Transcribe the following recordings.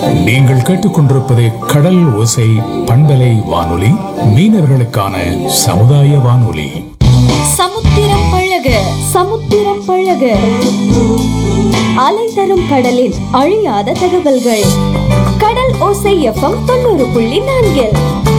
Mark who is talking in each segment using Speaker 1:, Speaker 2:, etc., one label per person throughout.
Speaker 1: நீங்கள் கேட்டுக்கொண்டிருப்பது கடல் ஓசை பண்பலை வானொலி மீனவர்களுக்கான சமுதாய வானொலி
Speaker 2: சமுத்திரம் பழக சமுத்திரம் பழக அலை தரும் கடலின் அழியாத தகவல்கள் கடல் ஓசை எஃப்எம் தொண்ணூறு புள்ளி நான்கில்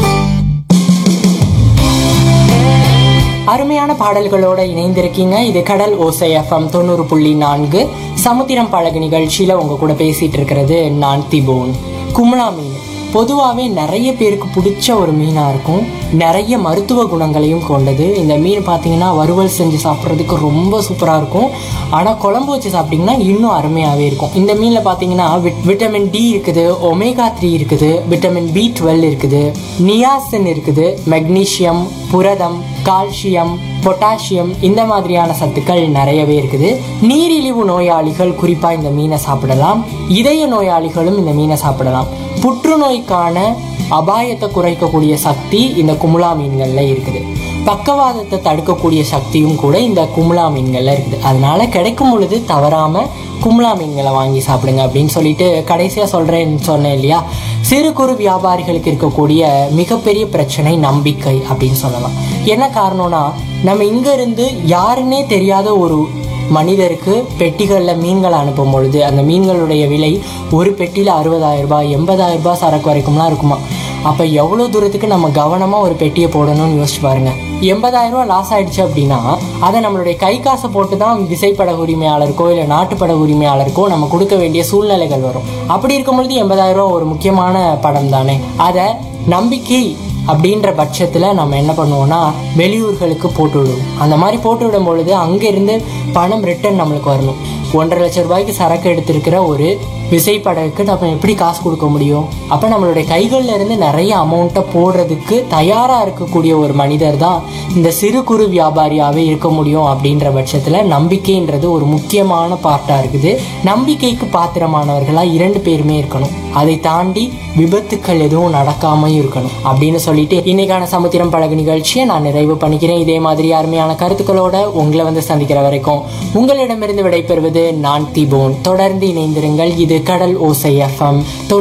Speaker 3: அருமையான பாடல்களோட இணைந்திருக்கீங்க இது கடல் ஓசை எஃப்எம் தொண்ணூறு புள்ளி நான்கு சமுத்திரம் பழகு நிகழ்ச்சியில உங்க கூட பேசிட்டு இருக்கிறது நான் திபோன் கும்ளா மீன் பொதுவாகவே நிறைய பேருக்கு பிடிச்ச ஒரு மீனாக இருக்கும் நிறைய மருத்துவ குணங்களையும் கொண்டது இந்த மீன் பார்த்தீங்கன்னா வறுவல் செஞ்சு சாப்பிட்றதுக்கு ரொம்ப சூப்பராக இருக்கும் ஆனால் குழம்பு வச்சு சாப்பிட்டிங்கன்னா இன்னும் அருமையாகவே இருக்கும் இந்த மீனில் பார்த்தீங்கன்னா விட்- விட்டமின் டி இருக்குது ஒமேகா த்ரீ இருக்குது விட்டமின் பி டுவெல் இருக்குது நியாசின் இருக்குது மெக்னீசியம் புரதம் கால்சியம் பொட்டாசியம் இந்த மாதிரியான சத்துக்கள் நிறையவே இருக்குது நீரிழிவு நோயாளிகள் குறிப்பாக இந்த மீனை சாப்பிடலாம் இதய நோயாளிகளும் இந்த மீனை சாப்பிடலாம் புற்றுநோய்க்கான அபாயத்தை குறைக்கக்கூடிய சக்தி இந்த குமுலா மீன்களில் இருக்குது பக்கவாதத்தை தடுக்கக்கூடிய சக்தியும் கூட இந்த குமுலா மீன்கள்ல இருக்குது அதனால கிடைக்கும் பொழுது தவறாம குமுலா மீன்களை வாங்கி சாப்பிடுங்க அப்படின்னு சொல்லிட்டு கடைசியா சொல்றேன்னு சொன்னேன் இல்லையா சிறு குறு வியாபாரிகளுக்கு இருக்கக்கூடிய மிகப்பெரிய பிரச்சனை நம்பிக்கை அப்படின்னு சொல்லலாம் என்ன காரணம்னா நம்ம இங்க இருந்து யாருன்னே தெரியாத ஒரு மனிதருக்கு பெட்டிகளில் மீன்களை அனுப்பும் பொழுது அந்த மீன்களுடைய விலை ஒரு பெட்டியில் அறுபதாயிரம் ரூபாய் எண்பதாயிரம் ரூபாய் சரக்கு வரைக்கும்லாம் இருக்குமா அப்போ எவ்வளோ தூரத்துக்கு நம்ம கவனமாக ஒரு பெட்டியை போடணும்னு யோசிச்சு பாருங்க எண்பதாயிரம் ரூபாய் லாஸ் ஆயிடுச்சு அப்படின்னா அதை நம்மளுடைய கை காசை போட்டு தான் விசைப்பட உரிமையாளருக்கோ இல்லை நாட்டுப்பட உரிமையாளருக்கோ நம்ம கொடுக்க வேண்டிய சூழ்நிலைகள் வரும் அப்படி இருக்கும் பொழுது எண்பதாயிரம் ரூபாய் ஒரு முக்கியமான படம் தானே அதை நம்பிக்கை அப்படின்ற பட்சத்தில் நம்ம என்ன பண்ணுவோம்னா வெளியூர்களுக்கு போட்டு விடுவோம் அந்த மாதிரி போட்டு விடும் பொழுது அங்கேருந்து பணம் ரிட்டர்ன் நம்மளுக்கு வரணும் ஒன்றரை லட்சம் ரூபாய்க்கு சரக்கு எடுத்திருக்கிற ஒரு விசைப்படகுக்கு நம்ம எப்படி காசு கொடுக்க முடியும் அப்போ நம்மளுடைய கைகளில் இருந்து நிறைய அமௌண்ட்டை போடுறதுக்கு தயாராக இருக்கக்கூடிய ஒரு மனிதர் தான் இந்த சிறு குறு வியாபாரியாகவே இருக்க முடியும் அப்படின்ற பட்சத்தில் நம்பிக்கைன்றது ஒரு முக்கியமான பார்ட்டாக இருக்குது நம்பிக்கைக்கு பாத்திரமானவர்களாக இரண்டு பேருமே இருக்கணும் அதை தாண்டி விபத்துக்கள் எதுவும் நடக்காமையும் இருக்கணும் அப்படின்னு சொல்லிட்டு இன்னைக்கான சமுத்திரம் பழகு நிகழ்ச்சியை நான் நிறைவு பண்ணிக்கிறேன் இதே மாதிரி அருமையான கருத்துக்களோட உங்களை வந்து சந்திக்கிற வரைக்கும் உங்களிடமிருந்து விடைபெறுவது நான் திபோன் தொடர்ந்து இணைந்திருங்கள் இது கடல் ஓசை எஃப்எம்